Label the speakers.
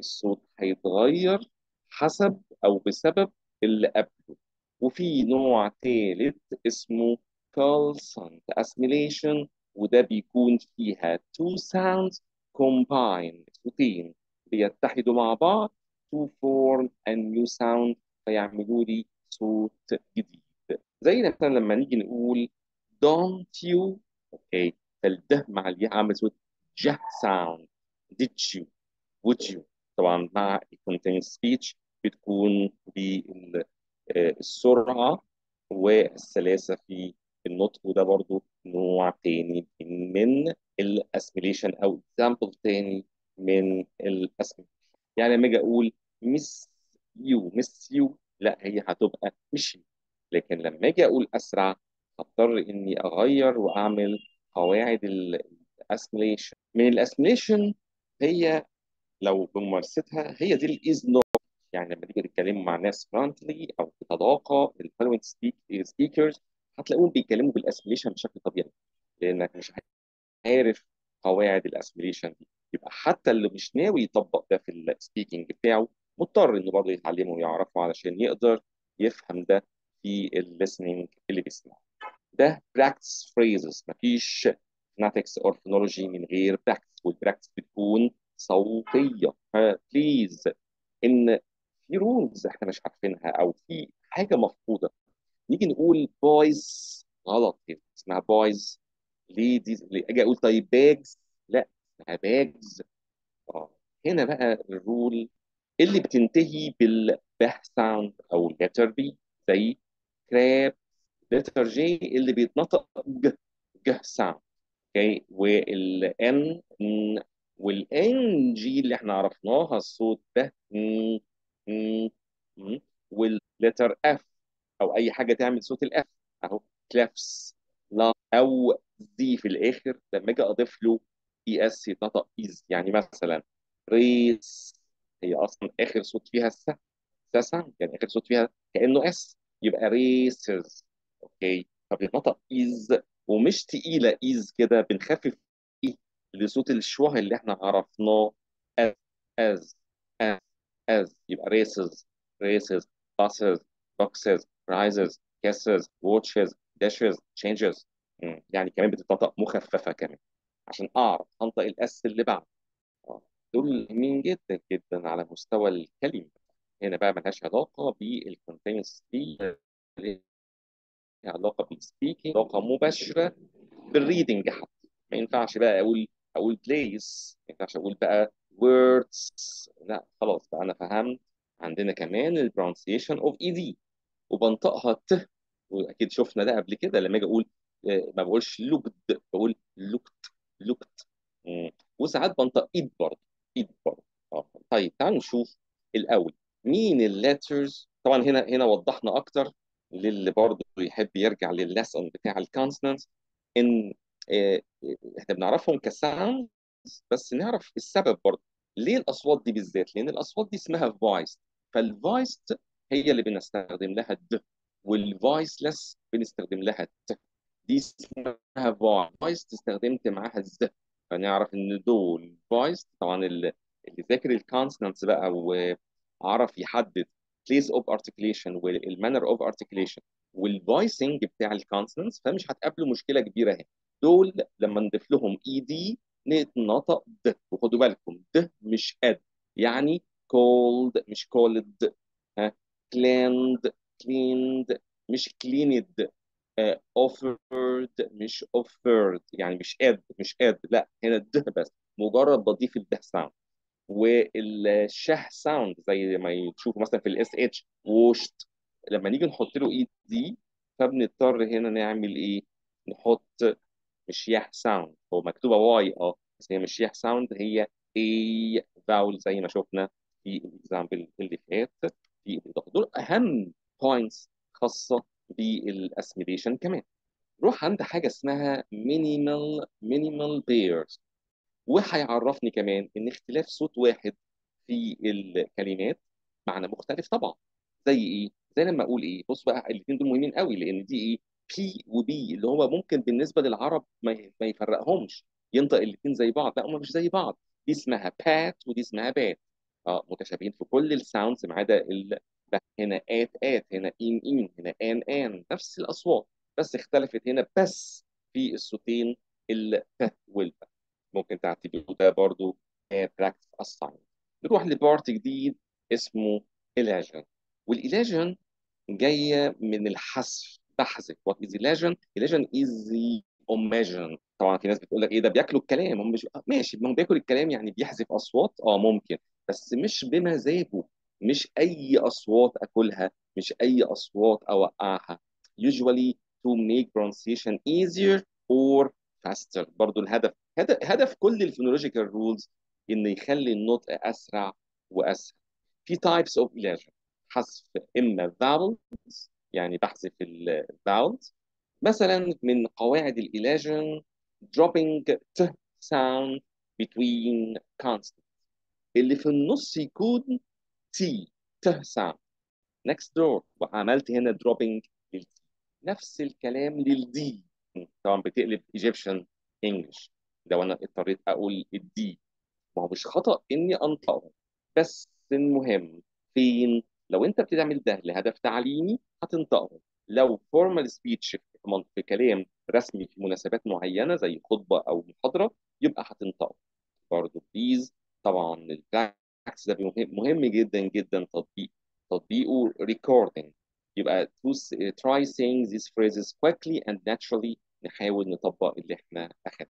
Speaker 1: الصوت هيتغير حسب او بسبب اللي قبله وفي نوع ثالث اسمه consonant assimilation وده بيكون فيها two sounds combine صوتين بيتحدوا مع بعض to form a new sound فيعملوا لي صوت جديد زي مثلا لما نيجي نقول don't you اوكي فالده مع الياء عامل صوت ج sound did you would you طبعا مع continuous speech بتكون بالسرعة والسلاسة في النطق وده برضو نوع تاني من الاسميليشن او اكزامبل تاني من الاسميليشن يعني لما اجي اقول مس يو مس يو لا هي هتبقى مش يو لكن لما اجي اقول اسرع هضطر اني اغير واعمل قواعد الاسميليشن من الاسميليشن هي لو بممارستها هي دي الايز نوت يعني لما تيجي تتكلموا مع ناس فرانتلي او بتضاقه الفلوينت سبيكرز هتلاقوهم بيتكلموا بالاسميليشن بشكل طبيعي لانك مش عارف قواعد الاسميليشن دي يبقى حتى اللي مش ناوي يطبق ده في السبيكنج بتاعه مضطر انه برضه يتعلمه ويعرفه علشان يقدر يفهم ده في الليسننج اللي بيسمعه ده براكتس فريزز مفيش فناتكس اور فونولوجي من غير براكتس والبراكتس بتكون صوتيه بليز ان في رولز احنا مش عارفينها او في حاجه مفقوده نيجي نقول بويز غلط كده اسمها بويز ليه دي ليه اجي اقول طيب باجز لا اسمها باجز اه هنا بقى الرول اللي بتنتهي بالبه ساوند او اللتر بي زي كراب لتر جي اللي بيتنطق ج ج ساوند اوكي والان والان جي اللي احنا عرفناها الصوت ده واللتر اف او اي حاجه تعمل صوت الاف اهو كلافس لا او دي في الاخر لما اجي اضيف له اي اس يتنطق ايز يعني مثلا ريس هي اصلا اخر صوت فيها الس ساسا يعني اخر صوت فيها كانه اس يبقى ريسز اوكي فبيتنطق ايز ومش تقيله ايز كده بنخفف ايه لصوت الشوه اللي احنا عرفناه از از از از يبقى ريسز ريسز باسز بوكسز رايزز كيسز واتشز داشز تشينجز يعني كمان بتتنطق مخففه كمان عشان اعرف انطق الاس اللي بعد آه، دول مهمين جدا جدا على مستوى الكلمه هنا بقى ملهاش علاقه بالكونتينس دي ليها علاقه بالسبيكينج علاقه مباشره بالريدنج حتى ما ينفعش بقى اقول اقول بليس ما ينفعش اقول بقى words لا خلاص بقى انا فهمت عندنا كمان البرونسيشن اوف اي دي وبنطقها ت واكيد شفنا ده قبل كده لما اجي اقول آه، ما بقولش لوكد بقول لوكت لوكت مم. وساعات بنطق ايد برضه ايد برضه آه. طيب تعالوا نشوف الاول مين الليترز طبعا هنا هنا وضحنا اكتر للي برضه يحب يرجع لللسن بتاع الكونسونانتس ان آه، احنا بنعرفهم كساوند بس نعرف السبب برضه ليه الاصوات دي بالذات لان الاصوات دي اسمها فويس فالفويس هي اللي بنستخدم لها الد والفويسلس بنستخدم لها الت دي اسمها فويس استخدمت معاها الز فنعرف ان دول فويس طبعا اللي اللي ذاكر الكونسونانتس بقى وعرف يحدد place of articulation والمانر of articulation والفويسنج بتاع الكونسونانتس فمش هتقابله مشكله كبيره هنا دول لما نضيف لهم اي دي نتنطق د وخدوا بالكم د مش اد يعني cold مش cold ها cleaned cleaned مش cleaned آه، offered مش offered يعني مش اد مش اد لا هنا الد بس مجرد بضيف الده ساوند والشه ساوند زي ما تشوفوا مثلا في الاس اتش ووشت لما نيجي نحط له اي دي فبنضطر هنا نعمل ايه؟ نحط مش يح ساوند هو مكتوبه واي اه بس هي مش يح ساوند هي اي فاول زي ما شفنا في الاكزامبل اللي فات في الاضافه دول اهم بوينتس خاصه بالاسميليشن كمان روح عند حاجه اسمها مينيمال مينيمال بيرز وهيعرفني كمان ان اختلاف صوت واحد في الكلمات معنى مختلف طبعا زي ايه زي لما اقول ايه بص بقى الاثنين دول مهمين قوي لان دي ايه بي وبي اللي هو ممكن بالنسبه للعرب ما ما يفرقهمش ينطق الاثنين زي بعض لا هم مش زي بعض دي اسمها بات ودي اسمها بات اه متشابهين في كل الساوندز ما عدا ال هنا ات ات هنا ان ان هنا ان ان نفس الاصوات بس اختلفت هنا بس في الصوتين الب والب ممكن تعتبره ده برضو براكتس اساين نروح لبارت جديد اسمه الاجن والالاجن جايه من الحذف بحذف وات از الاجن الاجن از اوميجن طبعا في ناس بتقول لك ايه ده بياكلوا الكلام هم مش ماشي ما هو بياكل الكلام يعني بيحذف اصوات اه ممكن بس مش بمزاجه مش اي اصوات اكلها مش اي اصوات اوقعها usually to make pronunciation easier or faster برضو الهدف هدف, هدف كل الفونولوجيكال رولز ان يخلي النطق اسرع واسهل في types of elision حذف اما vowels يعني بحذف الفاولز مثلا من قواعد الايلاجن dropping ت sound between consonants اللي في النص يكون تي ت sound next door وعملت هنا dropping للتي نفس الكلام للدي طبعا بتقلب Egyptian English لو انا اضطريت اقول الدي ما هو مش خطأ اني انطقه بس المهم فين لو انت بتعمل ده لهدف تعليمي هتنطقه لو فورمال سبيتش في كلام رسمي في مناسبات معينه زي خطبه او محاضره يبقى هتنطقه برضه بليز طبعا البراكتس ده مهم, مهم جدا جدا تطبيق تطبيقه recording يبقى to try saying these phrases quickly and naturally نحاول نطبق اللي احنا اخدناه